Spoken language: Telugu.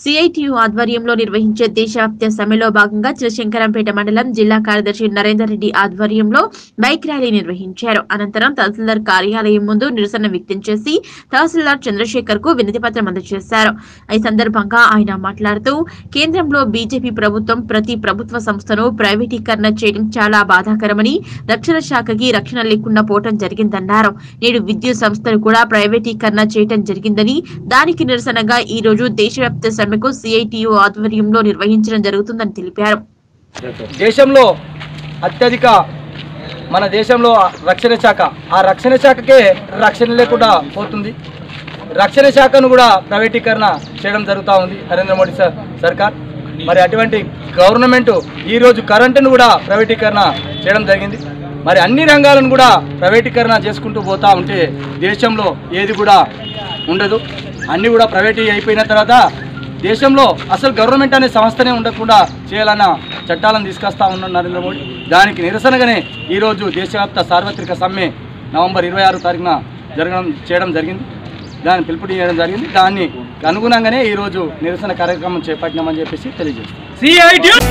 సిఐటియు ఆధ్వర్యంలో నిర్వహించే దేశవ్యాప్త సమ్మెలో భాగంగా శివశంకరంపేట మండలం జిల్లా కార్యదర్శి నరేందర్ రెడ్డి ఆధ్వర్యంలో బైక్ ర్యాలీ నిర్వహించారు అనంతరం తహసీల్దార్ కార్యాలయం ముందు నిరసన వ్యక్తం చేసి తహసీల్దార్ చంద్రశేఖర్ కు వినతి పత్రం అందజేశారు ఈ సందర్భంగా ఆయన మాట్లాడుతూ కేంద్రంలో బీజేపీ ప్రభుత్వం ప్రతి ప్రభుత్వ సంస్థను ప్రైవేటీకరణ చేయడం చాలా బాధాకరమని రక్షణ శాఖకి రక్షణ లేకుండా పోవటం జరిగిందన్నారు నేడు విద్యుత్ సంస్థలు కూడా ప్రైవేటీకరణ చేయటం జరిగిందని దానికి నిరసనగా ఈ రోజు దేశవ్యాప్త సమ్మెకు సిఐటియు ఆధ్వర్యంలో నిర్వహించడం జరుగుతుందని తెలిపారు దేశంలో అత్యధిక మన దేశంలో రక్షణ శాఖ ఆ రక్షణ శాఖకే రక్షణ లేకుండా పోతుంది రక్షణ శాఖను కూడా ప్రైవేటీకరణ చేయడం జరుగుతూ ఉంది నరేంద్ర మోడీ సర్ సర్కార్ మరి అటువంటి గవర్నమెంట్ ఈరోజు కరెంటును కూడా ప్రైవేటీకరణ చేయడం జరిగింది మరి అన్ని రంగాలను కూడా ప్రైవేటీకరణ చేసుకుంటూ పోతా ఉంటే దేశంలో ఏది కూడా ఉండదు అన్నీ కూడా ప్రైవేటీ అయిపోయిన తర్వాత దేశంలో అసలు గవర్నమెంట్ అనే సంస్థనే ఉండకుండా చేయాలన్న చట్టాలను తీసుకొస్తా ఉన్నాడు నరేంద్ర మోడీ దానికి నిరసనగానే ఈరోజు దేశవ్యాప్త సార్వత్రిక సమ్మె నవంబర్ ఇరవై ఆరు తారీఖున జరగడం చేయడం జరిగింది దాన్ని పిలుపు చేయడం జరిగింది దాన్ని అనుగుణంగానే ఈరోజు నిరసన కార్యక్రమం చేపట్టినామని చెప్పేసి తెలియజేస్తాం